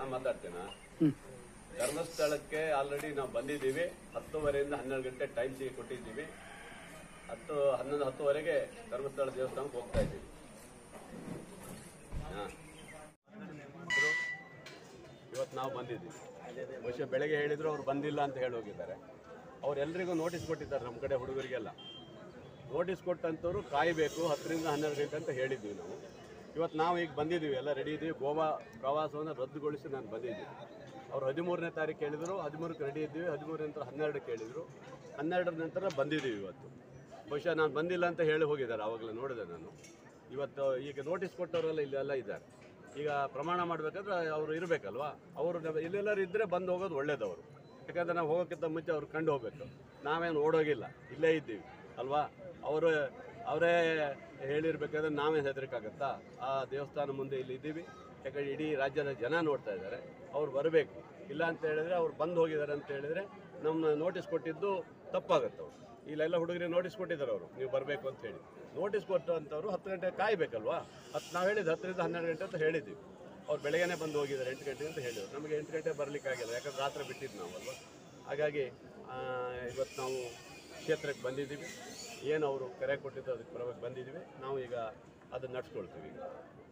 ನಾನು ಮಾತಾಡ್ತೇನಾ ಧರ್ಮಸ್ಥಳಕ್ಕೆ ಆಲ್ರೆಡಿ ನಾವು ಬಂದಿದ್ದೀವಿ ಹತ್ತುವರೆಯಿಂದ ಹನ್ನೆರಡು ಗಂಟೆ ಟೈಮ್ ಸಿಗಿ ಕೊಟ್ಟಿದ್ದೀವಿ ಹತ್ತು ಹನ್ನೊಂದು ಹತ್ತುವರೆಗೆ ಧರ್ಮಸ್ಥಳ ದೇವಸ್ಥಾನಕ್ಕೆ ಹೋಗ್ತಾ ಇದ್ದೀವಿ ಹಾ. ಇವತ್ತು ನಾವು ಬಂದಿದ್ದೀವಿ ಬಹುಶಃ ಬೆಳಗ್ಗೆ ಹೇಳಿದ್ರು ಅವ್ರು ಬಂದಿಲ್ಲ ಅಂತ ಹೇಳಿ ಹೋಗಿದ್ದಾರೆ ಅವರೆಲ್ಲರಿಗೂ ನೋಟಿಸ್ ಕೊಟ್ಟಿದ್ದಾರೆ ನಮ್ಮ ಕಡೆ ಹುಡುಗರಿಗೆಲ್ಲ ನೋಟಿಸ್ ಕೊಟ್ಟಂಥವ್ರು ಕಾಯಬೇಕು ಹತ್ತರಿಂದ ಹನ್ನೆರಡು ಗಂಟೆ ಅಂತ ಹೇಳಿದ್ವಿ ನಾವು ಇವತ್ತು ನಾವು ಈಗ ಬಂದಿದ್ದೀವಿ ಎಲ್ಲ ರೆಡಿ ಇದ್ದೀವಿ ಗೋವಾ ಪ್ರವಾಸವನ್ನು ರದ್ದುಗೊಳಿಸಿ ನಾನು ಬಂದಿದ್ದೀನಿ ಅವ್ರು ಹದಿಮೂರನೇ ತಾರೀಕು ಹೇಳಿದರು ಹದಿಮೂರಕ್ಕೆ ರೆಡಿ ಇದ್ದೀವಿ ಹದಿಮೂರನೇ ನಂತರ ಹನ್ನೆರಡಕ್ಕೆ ಹೇಳಿದರು ಹನ್ನೆರಡರ ನಂತರ ಬಂದಿದ್ದೀವಿ ಇವತ್ತು ಬಹುಶಃ ನಾನು ಬಂದಿಲ್ಲ ಅಂತ ಹೇಳಿ ಹೋಗಿದ್ದಾರೆ ಆವಾಗಲೇ ನೋಡಿದೆ ನಾನು ಇವತ್ತು ಈಗ ನೋಟಿಸ್ ಕೊಟ್ಟವರೆಲ್ಲ ಇಲ್ಲೆಲ್ಲ ಇದ್ದಾರೆ ಈಗ ಪ್ರಮಾಣ ಮಾಡಬೇಕಾದ್ರೆ ಅವರು ಇರಬೇಕಲ್ವಾ ಅವರು ನಮ್ಮ- ಇಲ್ಲೆಲ್ಲರೂ ಇದ್ದರೆ ಬಂದು ಹೋಗೋದು ಒಳ್ಳೇದವರು ಯಾಕಂದ್ರೆ ನಾವು ಹೋಗೋಕ್ಕಿಂತ ಮುಂಚೆ ಅವ್ರು ಕಂಡು ಹೋಗ್ಬೇಕು ನಾವೇನು ಓಡೋಗಿಲ್ಲ ಇಲ್ಲೇ ಇದ್ದೀವಿ ಅಲ್ವಾ ಅವರು ಅವರೇ ಹೇಳಿರ್ಬೇಕಾದ್ರೆ ನಾವೇನು ಹೆದರಿಕಾಗತ್ತಾ ಆ ದೇವಸ್ಥಾನ ಮುಂದೆ ಇಲ್ಲಿ ಇದ್ದೀವಿ ಯಾಕಂದ್ರೆ ಇಡೀ ರಾಜ್ಯದ ಜನ ನೋಡ್ತಾ ಇದ್ದಾರೆ ಅವ್ರು ಬರಬೇಕು ಇಲ್ಲ ಅಂತ ಹೇಳಿದ್ರೆ ಅವ್ರು ಬಂದು ಹೋಗಿದ್ದಾರೆ ಅಂತ ಹೇಳಿದ್ರೆ ನಮ್ಮ ನೋಟಿಸ್ ಕೊಟ್ಟಿದ್ದು ತಪ್ಪಾಗುತ್ತೆ ಅವರು ಇಲ್ಲೆಲ್ಲ ಹುಡುಗರಿಗೆ ನೋಟಿಸ್ ಕೊಟ್ಟಿದ್ದಾರೆ ಅವರು ನೀವು ಬರಬೇಕು ಅಂತ ಹೇಳಿ ನೋಟಿಸ್ ಕೊಟ್ಟಂಥವ್ರು ಹತ್ತು ಗಂಟೆ ಕಾಯಬೇಕಲ್ವಾ ಹತ್ತು ನಾವು ಹೇಳಿದ್ದು ಹತ್ತರಿಂದ ಹನ್ನೆರಡು ಗಂಟೆ ಅಂತ ಹೇಳಿದ್ದೀವಿ ಅವ್ರು ಬೆಳಗ್ಗೆನೇ ಬಂದು ಹೋಗಿದ್ದಾರೆ ಎಂಟು ಗಂಟೆ ಅಂತ ಹೇಳಿದ್ರು ನಮಗೆ ಎಂಟು ಗಂಟೆ ಬರಲಿಕ್ಕಾಗಿಲ್ಲ ಯಾಕಂದ್ರೆ ರಾತ್ರಿ ಬಿಟ್ಟಿದ್ದು ನಾವಲ್ವ ಹಾಗಾಗಿ ಆ, ಇವತ್ತು ನಾವು ಕ್ಷೇತ್ರಕ್ಕೆ ಬಂದಿದ್ದೀವಿ ಏನು ಅವರು ಕರೆ ಕೊಟ್ಟಿದ್ದು ಅದಕ್ಕೆ ಬರಬೇಕು ಬಂದಿದ್ದೀವಿ ನಾವು ಈಗ ಅದನ್ನು ನಡ್ಸ್ಕೊಳ್ತೀವಿ ಈಗ